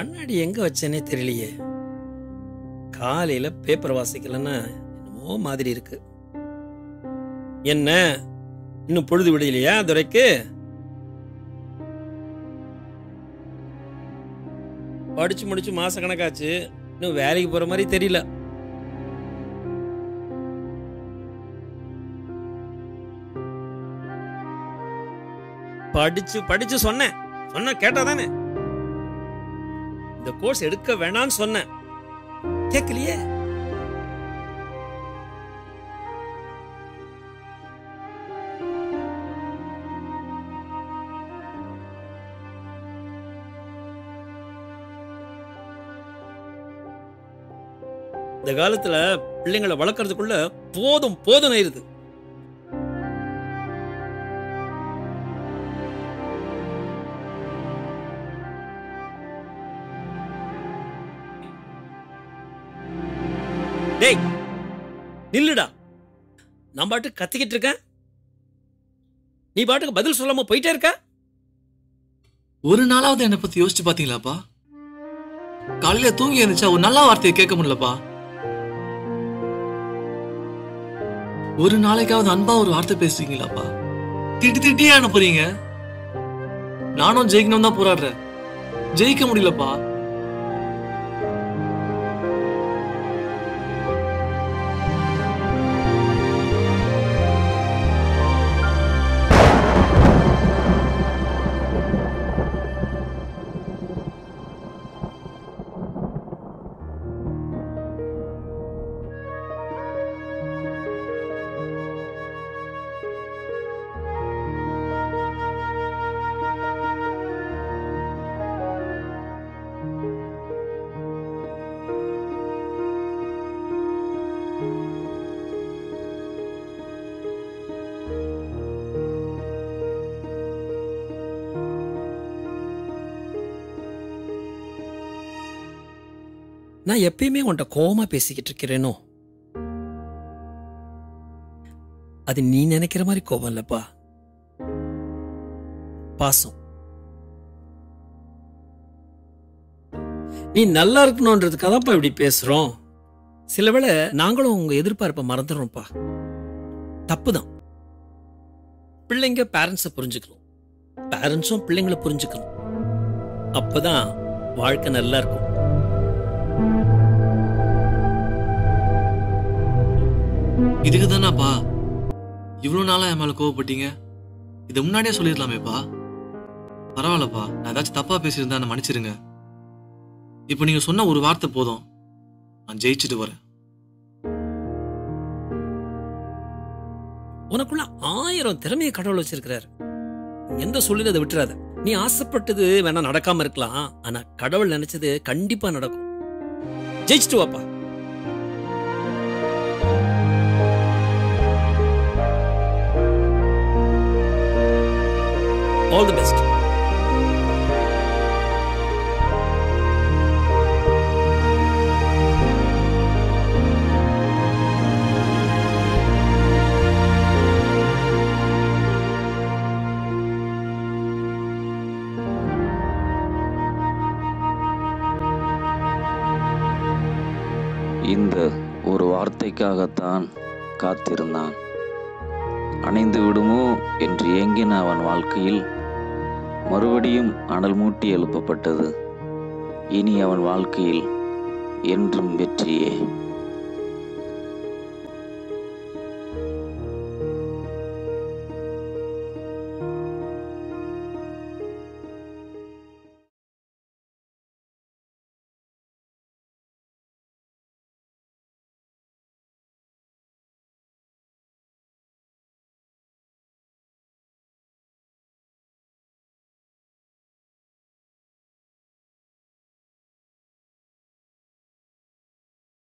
கண்ணாடி எங்க வச்சேனே தெரியலையே காலையில பேப்பர் வாசிக்கலன்னா என்னமோ மாதிரி இருக்கு என்ன இன்னும் பொழுது விடையிலையா துரைக்கு படிச்சு முடிச்சு மாச கணக்காச்சு இன்னும் வேலைக்கு போற மாதிரி தெரியல படிச்சு படிச்சு சொன்னேன் சொன்ன கேட்டா தானே இந்த கோர்ஸ் எடுக்க வேணாம்னு சொன்னேன் கேட்கலையே இந்த காலத்துல பிள்ளைங்களை வளர்க்கறதுக்குள்ள போதும் போதும் ஆயிருது டேய் நில்லுடா நான் பாட்டுக்கு கத்திக்கிட்டு இருக்கேன் நீ பாட்டுக்கு பதில் சொல்லாம போயிட்டே இருக்க ஒரு நாளாவது என்னை பத்தி யோசிச்சு பாத்தீங்களாப்பா காலையில தூங்கி இருந்துச்சா ஒரு நல்ல வார்த்தையை கேட்க முடியலப்பா ஒரு நாளைக்காவது அன்பா ஒரு வார்த்தை பேசுறீங்களாப்பா திட்டி திட்டியே அனுப்புறீங்க நானும் ஜெயிக்கணும் தான் போராடுறேன் ஜெயிக்க முடியலப்பா நான் எப்பயுமே உன்கிட்ட கோவமா பேசிக்கிட்டு இருக்கிறேனோ அது நீ நினைக்கிற மாதிரி கோபம் இல்லப்பா பாசம் நீ நல்லா இருக்கணும்ன்றதுக்காக தான்ப்பா இப்படி பேசுறோம் சில வேளை நாங்களும் உங்க எதிர்பார்ப்பை மறந்துடுறோம்ப்பா தப்புதான் பிள்ளைங்க பேரண்ட்ஸை புரிஞ்சுக்கணும் பேரண்ட்ஸும் பிள்ளைங்களை புரிஞ்சுக்கணும் அப்பதான் வாழ்க்கை நல்லா இருக்கும் இதுக்கு தானேப்பா இவ்வளவு நாளா என் மேல கோவப்பட்டீங்க இதை முன்னாடியே சொல்லிடலாமேப்பா பரவாயில்லப்பா நான் ஏதாச்சும் தப்பா பேசியிருந்தா என்ன மன்னிச்சிருங்க இப்போ நீங்க சொன்ன ஒரு வார்த்தை போதும் நான் ஜெயிச்சுட்டு வரேன் உனக்குள்ள ஆயிரம் திறமையை கடவுள் வச்சிருக்கிறாரு எந்த சொல்லுது அதை விட்டுறாத நீ ஆசைப்பட்டது வேணா நடக்காம இருக்கலாம் ஆனா கடவுள் நினைச்சது கண்டிப்பா நடக்கும் ஜெயிச்சுட்டு வாப்பா ஆல் தி பெஸ்ட் இந்த ஒரு வார்த்தைக்காகத்தான் காத்திருந்தான் அணைந்து விடுமோ என்று ஏங்கின அவன் வாழ்க்கையில் மறுபடியும் அனல் மூட்டி எழுப்பப்பட்டது இனி அவன் வாழ்க்கையில் என்றும் வெற்றியே